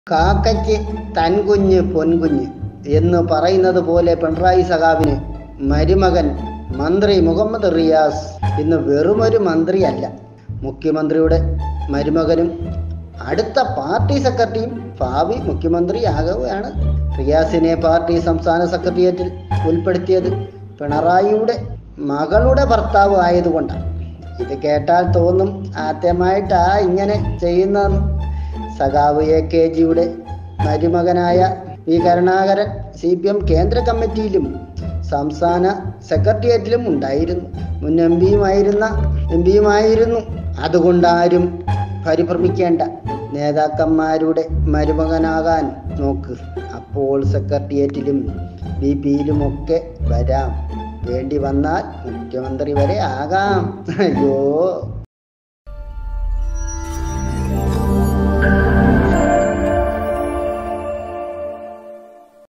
കാക്കയ്ക്ക് തൻകുഞ്ഞ് പൊൻകുഞ്ഞ് എന്ന് പറയുന്നത് പോലെ പിണറായി സഖാവിന് മരുമകൻ മന്ത്രി മുഹമ്മദ് റിയാസ് ഇന്ന് വെറുമൊരു മന്ത്രിയല്ല മുഖ്യമന്ത്രിയുടെ മരുമകനും അടുത്ത പാർട്ടി സെക്രട്ടറിയും ഭാവി മുഖ്യമന്ത്രിയാകുകയാണ് റിയാസിനെ പാർട്ടി സംസ്ഥാന സെക്രട്ടേറിയറ്റിൽ ഉൾപ്പെടുത്തിയത് പിണറായിയുടെ മകളുടെ ഭർത്താവ് ആയതുകൊണ്ടാണ് ഇത് കേട്ടാൽ തോന്നും ആദ്യമായിട്ടാ ഇങ്ങനെ ചെയ്യുന്നതെന്ന് സഖാവ് എ കെ ജിയുടെ മരുമകനായ V Karunakaran C P M കേന്ദ്ര കമ്മിറ്റിയിലും സംസ്ഥാന സെക്രട്ടേറിയറ്റിലും ഉണ്ടായിരുന്നു മുൻ എം പിയുമായിരുന്ന എം പിയുമായിരുന്നു അതുകൊണ്ടാരും പരിഭ്രമിക്കേണ്ട നേതാക്കന്മാരുടെ മരുമകനാകാൻ നോക്ക് അപ്പോൾ സെക്രട്ടേറിയറ്റിലും ബി പിയിലുമൊക്കെ വരാം വേണ്ടി വന്നാൽ മുഖ്യമന്ത്രി വരെ ആകാം അയ്യോ